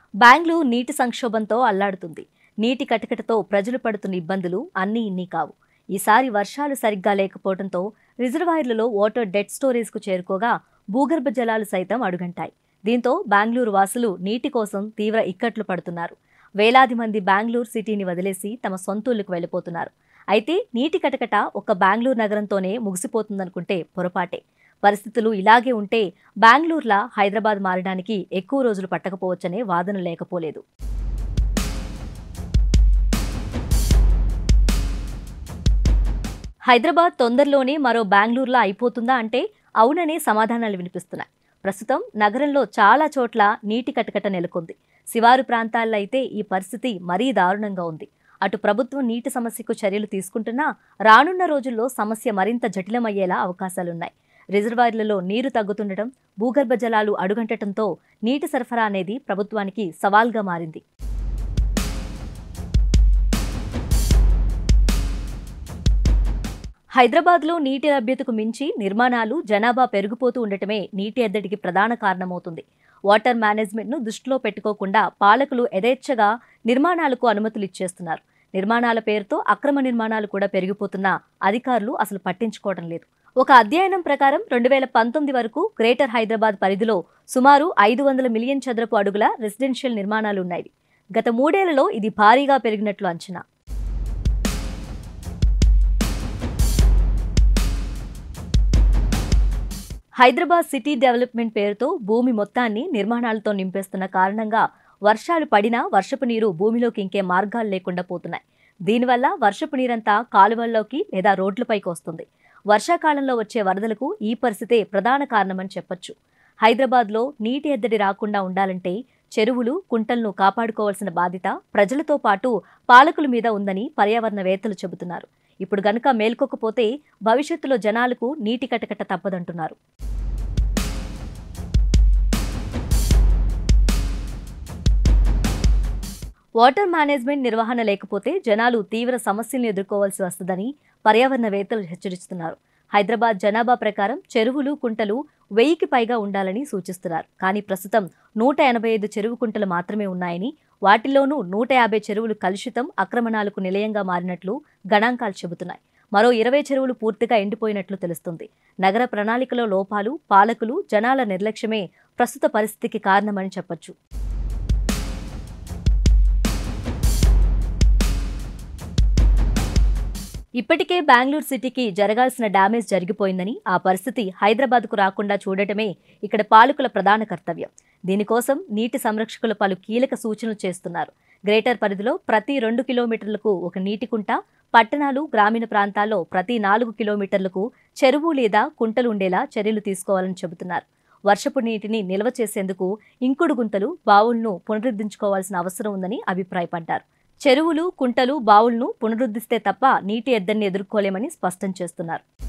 బెంగళూరు నీటి సంక్షోభంతో అల్లాడుతుంది నీటి కటకటతో ప్రజలు పడుతున్న ఇబ్బందులు అన్నీ ఇన్ని కావు ఈసారి వర్షాలు సరిగ్గా లేకపోవడంతో రిజర్వాయర్లలో వాటర్ డెడ్ స్టోరేజ్కు చేరుకోగా భూగర్భ జలాలు సైతం అడుగంటాయి దీంతో బెంగళూరు వాసులు నీటి కోసం తీవ్ర ఇక్కట్లు పడుతున్నారు వేలాది మంది బెంగళూరు సిటీని వదిలేసి తమ సొంతూళ్లకు వెళ్ళిపోతున్నారు అయితే నీటి కటకట ఒక్క బెంగళూరు నగరంతోనే ముగిసిపోతుందనుకుంటే పొరపాటే పరిస్థితులు ఇలాగే ఉంటే బెంగళూరులా హైదరాబాద్ మారడానికి ఎక్కువ రోజులు పట్టకపోవచ్చనే వాదన లేకపోలేదు హైదరాబాద్ తొందరలోనే మరో బెంగళూరులా అయిపోతుందా అంటే అవుననే సమాధానాలు వినిపిస్తున్నాయి ప్రస్తుతం నగరంలో చాలా చోట్ల నీటి కటకట నెలకొంది శివారు ప్రాంతాల్లో అయితే ఈ పరిస్థితి మరీ దారుణంగా ఉంది అటు ప్రభుత్వం నీటి సమస్యకు చర్యలు తీసుకుంటున్నా రానున్న రోజుల్లో సమస్య మరింత జటిలమయ్యేలా అవకాశాలున్నాయి రిజర్వాయర్లలో నీరు తగ్గుతుండటం భూగర్భ జలాలు అడుగంటడంతో నీటి సరఫరా అనేది ప్రభుత్వానికి సవాల్గా మారింది హైదరాబాద్లో నీటి లభ్యతకు మించి నిర్మాణాలు జనాభా పెరిగిపోతూ ఉండటమే నీటి ఎద్దడికి ప్రధాన కారణమవుతుంది వాటర్ మేనేజ్మెంట్ను దృష్టిలో పెట్టుకోకుండా పాలకులు యథేచ్ఛగా నిర్మాణాలకు అనుమతులు ఇచ్చేస్తున్నారు నిర్మాణాల పేరుతో అక్రమ నిర్మాణాలు కూడా పెరిగిపోతున్నా అధికారులు అసలు పట్టించుకోవడం లేదు ఒక అధ్యయనం ప్రకారం రెండు వేల పంతొమ్మిది వరకు గ్రేటర్ హైదరాబాద్ పరిధిలో సుమారు ఐదు వందల మిలియన్ చదరపు అడుగుల రెసిడెన్షియల్ నిర్మాణాలు ఉన్నాయి గత మూడేళ్లలో ఇది భారీగా పెరిగినట్లు అంచనా హైదరాబాద్ సిటీ డెవలప్మెంట్ పేరుతో భూమి మొత్తాన్ని నిర్మాణాలతో నింపేస్తున్న కారణంగా వర్షాలు పడినా వర్షపు నీరు భూమిలోకి ఇంకే మార్గాలు లేకుండా పోతున్నాయి దీనివల్ల వర్షపు నీరంతా కాలువల్లోకి లేదా రోడ్లపైకి వస్తుంది వర్షాకాలంలో వచ్చే వరదలకు ఈ పరిస్థితే ప్రధాన కారణమని చెప్పొచ్చు హైదరాబాద్లో నీటి ఎద్దడి రాకుండా ఉండాలంటే చెరువులు కుంటలను కాపాడుకోవాల్సిన బాధ్యత ప్రజలతో పాటు పాలకుల మీద ఉందని పర్యావరణవేత్తలు చెబుతున్నారు ఇప్పుడు గనుక మేల్కొకపోతే భవిష్యత్తులో జనాలకు నీటి కటకట తప్పదంటున్నారు వాటర్ మేనేజ్మెంట్ నిర్వహణ లేకపోతే జనాలు తీవ్ర సమస్యలను ఎదుర్కోవాల్సి వస్తుందని పర్యావరణవేత్తలు హెచ్చరిస్తున్నారు హైదరాబాద్ జనాభా ప్రకారం చెరువులు కుంటలు వెయ్యికి పైగా ఉండాలని సూచిస్తున్నారు కానీ ప్రస్తుతం నూట ఎనభై ఐదు చెరువు కుంటలు మాత్రమే ఉన్నాయని వాటిల్లోనూ నూట యాభై చెరువులు కలుషితం ఆక్రమణాలకు నిలయంగా మారినట్లు గణాంకాలు చెబుతున్నాయి మరో ఇరవై చెరువులు పూర్తిగా ఎండిపోయినట్లు తెలుస్తుంది నగర ప్రణాళికలో లోపాలు పాలకులు జనాల నిర్లక్ష్యమే ప్రస్తుత పరిస్థితికి కారణమని చెప్పొచ్చు ఇప్పటికే బెంగళూరు సిటీకి జరగాల్సిన డ్యామేజ్ జరిగిపోయిందని ఆ పరిస్థితి హైదరాబాద్కు రాకుండా చూడటమే ఇక్కడ పాలకుల ప్రధాన కర్తవ్యం దీనికోసం నీటి సంరక్షకులు పలు కీలక సూచనలు చేస్తున్నారు గ్రేటర్ పరిధిలో ప్రతి రెండు కిలోమీటర్లకు ఒక నీటి కుంట పట్టణాలు గ్రామీణ ప్రాంతాల్లో ప్రతి నాలుగు కిలోమీటర్లకు చెరువు లేదా కుంటలు ఉండేలా చర్యలు తీసుకోవాలని చెబుతున్నారు వర్షపు నీటిని నిల్వ చేసేందుకు ఇంకుడు గుంతలు బావులను పునరుద్ధరించుకోవాల్సిన అవసరం ఉందని అభిప్రాయపడ్డారు చెరువులు కుంటలు బావులను పునరుద్ధరిస్తే తప్ప నీటి ఎద్దడిని ఎదుర్కోలేమని స్పష్టం చేస్తున్నారు